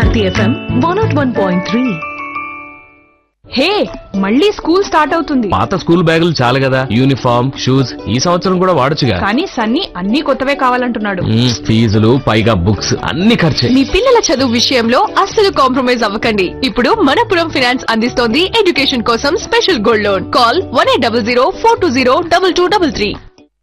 Bharati FM one not one point three hey మళ్ళీ school start అవుతుంది పాత స్కూల్ బ్యాగులు చాలు కదా యూనిఫామ్ షూస్ ఈ సంవత్సరం కూడా వాడొచ్చుగా కానీ సన్నీ అన్ని కొత్తవే కావాలంటున్నాడు మ్మ్, ఫీజులు పైగా బుక్స్ అన్ని ఖర్చే మీ పిల్లల చదువు విషయంలో అస్సలు కాంప్రమైజ్ అవ్వకండి ఇప్పుడు మనపురం ఫినాన్స్ అందిస్తోంది ఎడ్యుకేషన్ కోసం special gold loan call one eight double zero four two zero double two double three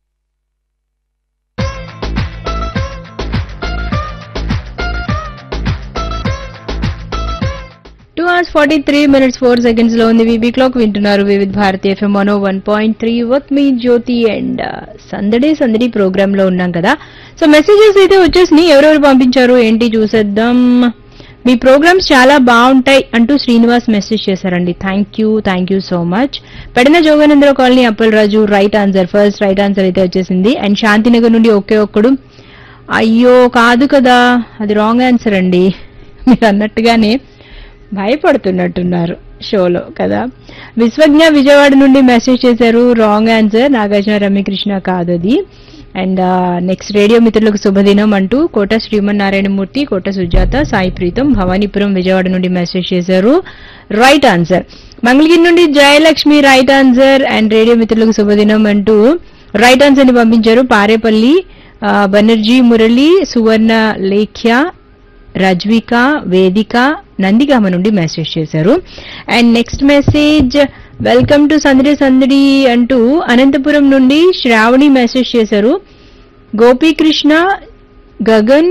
two hours forty three minutes four seconds లో ఉంది వీబీ క్లాక్ వింటున్నారు వివిధ్ భారతి ఎఫ్ఎం మనో వన్ పాయింట్ త్రీ వర్క్ మీ జ్యోతి అండ్ సందడి సందడి ప్రోగ్రామ్ లో ఉన్నాం కదా సో మెసేజెస్ అయితే వచ్చేసినాయి ఎవరెవరు పంపించారు ఏంటి చూసేద్దాం మీ ప్రోగ్రామ్స్ చాలా బాగుంటాయి అంటూ శ్రీనివాస్ మెసేజ్ చేశారండి thank you thank you so much Pedana Joganandra colony Appal Raju right answer first right answer అయితే వచ్చేసింది అండ్ శాంతినగర్ నుండి ఒకే ఒక్కడు అయ్యో కాదు కదా అది రాంగ్ ఆన్సర్ అండి మీరు అన్నట్టుగానే భయపడుతున్నట్టున్నారు షోలో కదా విశ్వజ్ఞ విజయవాడ నుండి మెసేజ్ చేశారు రాంగ్ ఆన్సర్ నాగార్జున రమ్యకృష్ణ కాదు అది అండ్ నెక్స్ట్ రేడియో మిత్రులకు శుభదినం అంటూ కోట శ్రీమన్నారాయణమూర్తి కోట సుజాత సాయి ప్రీతం భవానీపురం విజయవాడ నుండి మెసేజ్ చేశారు రైట్ ఆన్సర్ మంగళగిరి నుండి Jayalakshmi right answer and radio మిత్రులకు శుభదినం అంటూ రైట్ ఆన్సర్ ని పంపించారు పారేపల్లి ఆ, బెనర్జీ మురళి సువర్ణ లేఖ్య రజ్విక వేదిక నందిగామ నుండి మెసేజ్ చేశారు and next message welcome to Sandadi Sandadi అంటూ అనంతపురం నుండి శ్రావణి మెసేజ్ చేశారు గోపీకృష్ణ గగన్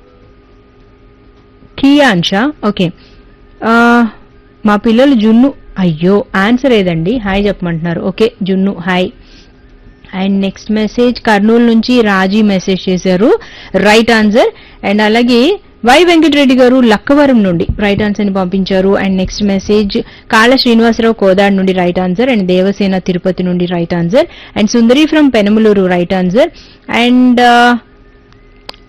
కియాన్ష ఓకే ఆ, మా పిల్లలు జున్ను అయ్యో ఆన్సర్ ఏదండి హాయ్ చెప్పమంటున్నారు okay Junnu hi and next message Kurnool నుంచి రాజీ మెసేజ్ చేశారు రైట్ ఆన్సర్ అండ్ అలాగే వై వెంకటరెడ్డి గారు లక్కవరం నుండి రైట్ ఆన్సర్ ని పంపించారు అండ్ నెక్స్ట్ మెసేజ్ కాళ్ళ శ్రీనివాసరావు కోదాడ్ నుండి right answer and Devasena Tirupati నుండి right answer and Sundari from Penamaluru right answer and